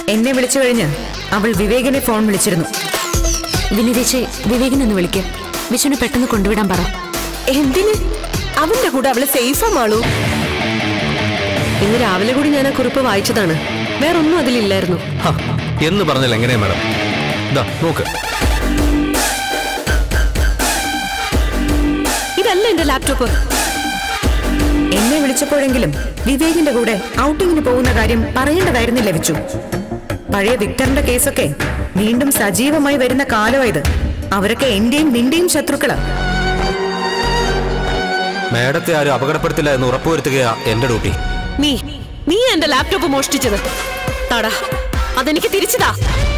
എന്നെ വിളിച്ചു കഴിഞ്ഞ് അവൾ വിവേകിനെ ഫോൺ വിളിച്ചിരുന്നു വിനിതേച്ചി വിവേകിനൊന്ന് വിളിക്ക് വിഷുവിനെ പെട്ടെന്ന് കൊണ്ടുവിടാൻ പറ എന്തിന് അവന്റെ കൂടെ അവള് സേഫാ മാളു ഇന്ന് രാവിലെ കൂടി ഞാൻ ആ കുറിപ്പ് വായിച്ചതാണ് വേറൊന്നും അതിലില്ലായിരുന്നു ഹ, എന്ന് പറഞ്ഞാൽ എങ്ങനെയാ മാഡം ഇതാ നോക്ക് ഇതല്ല എന്റെ ലാപ്ടോപ്പ് എന്നെ വിളിച്ചപ്പോഴെങ്കിലും വിവേകിന്റെ കൂടെ ഔട്ടിങ്ങിന് പോകുന്ന കാര്യം പറയേണ്ടതായിരുന്നില്ല വിച്ചു പഴയ വിക്ടറിന്റെ കേസൊക്കെ വീണ്ടും സജീവമായി വരുന്ന കാലമായത് അവരൊക്കെ എന്റെയും നിന്റെയും ശത്രുക്കളാ മാഡത്തെ ആരും അപകടപ്പെടുത്തില്ല എന്ന് ഉറപ്പുവരുത്തുകയാ എന്റെ ഡ്യൂട്ടി നീ നീ എന്റെ ലാപ്ടോപ്പ് മോഷ്ടിച്ചത് താടാ അതെനിക്ക് തിരിച്ചതാ